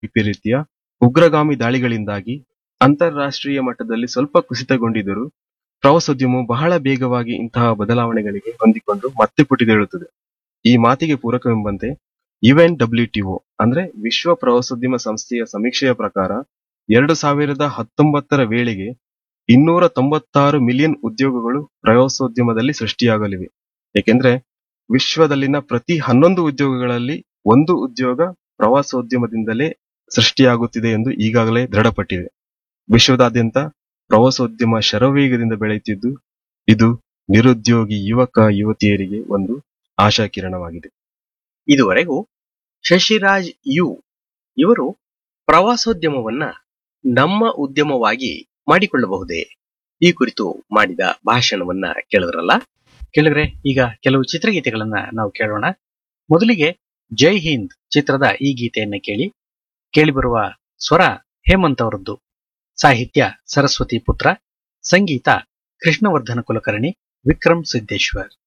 ವಿಪರೀತ್ಯ ಉಗ್ರಗಾಮಿ ದಾಳಿಗಳಿಂದಾಗಿ ಅಂತಾರಾಷ್ಟ್ರೀಯ ಮಟ್ಟದಲ್ಲಿ ಸ್ವಲ್ಪ ಕುಸಿತಗೊಂಡಿದ್ದರೂ ಪ್ರವಾಸೋದ್ಯಮವು ಬಹಳ ಬೇಗವಾಗಿ ಇಂತಹ ಬದಲಾವಣೆಗಳಿಗೆ ಹೊಂದಿಕೊಂಡು ಮತ್ತೆ ಪುಟಿದೇಳುತ್ತದೆ ಈ ಮಾತಿಗೆ ಪೂರಕವೆಂಬಂತೆ ಯುಎನ್ ಡಬ್ಲ್ಯೂಟಿಒ ಅಂದ್ರೆ ವಿಶ್ವ ಪ್ರವಾಸೋದ್ಯಮ ಸಂಸ್ಥೆಯ ಸಮೀಕ್ಷೆಯ ಪ್ರಕಾರ ಎರಡು ಸಾವಿರದ ಹತ್ತೊಂಬತ್ತರ ವೇಳೆಗೆ ಇನ್ನೂರ ತೊಂಬತ್ತಾರು ಮಿಲಿಯನ್ ಉದ್ಯೋಗಗಳು ಪ್ರವಾಸೋದ್ಯಮದಲ್ಲಿ ಸೃಷ್ಟಿಯಾಗಲಿವೆ ಏಕೆಂದ್ರೆ ವಿಶ್ವದಲ್ಲಿನ ಪ್ರತಿ ಹನ್ನೊಂದು ಉದ್ಯೋಗಗಳಲ್ಲಿ ಒಂದು ಉದ್ಯೋಗ ಪ್ರವಾಸೋದ್ಯಮದಿಂದಲೇ ಸೃಷ್ಟಿಯಾಗುತ್ತಿದೆ ಎಂದು ಈಗಾಗಲೇ ದೃಢಪಟ್ಟಿದೆ ವಿಶ್ವದಾದ್ಯಂತ ಪ್ರವಾಸೋದ್ಯಮ ಶರವೇಗದಿಂದ ಬೆಳೆಯುತ್ತಿದ್ದು ಇದು ನಿರುದ್ಯೋಗಿ ಯುವಕ ಯುವತಿಯರಿಗೆ ಒಂದು ಆಶಾಕಿರಣವಾಗಿದೆ ಇದುವರೆಗೂ ಶಶಿರಾಜ್ ಯು ಇವರು ಪ್ರವಾಸೋದ್ಯಮವನ್ನ ನಮ್ಮ ಉದ್ಯಮವಾಗಿ ಮಾಡಿಕೊಳ್ಳಬಹುದೇ ಈ ಕುರಿತು ಮಾಡಿದ ಭಾಷಣವನ್ನ ಕೇಳಿದ್ರಲ್ಲ ಕೇಳಿದ್ರೆ ಈಗ ಕೆಲವು ಚಿತ್ರಗೀತೆಗಳನ್ನ ನಾವು ಕೇಳೋಣ ಮೊದಲಿಗೆ ಜೈ ಹಿಂದ್ ಚಿತ್ರದ ಈ ಗೀತೆಯನ್ನ ಕೇಳಿ ಕೇಳಿಬರುವ ಸ್ವರ ಹೇಮಂತ್ ಅವರದ್ದು ಸಾಹಿತ್ಯ ಸರಸ್ವತಿ ಪುತ್ರ ಸಂಗೀತ ಕೃಷ್ಣವರ್ಧನ ಕುಲಕರ್ಣಿ ವಿಕ್ರಮ್ ಸಿದ್ದೇಶ್ವರ್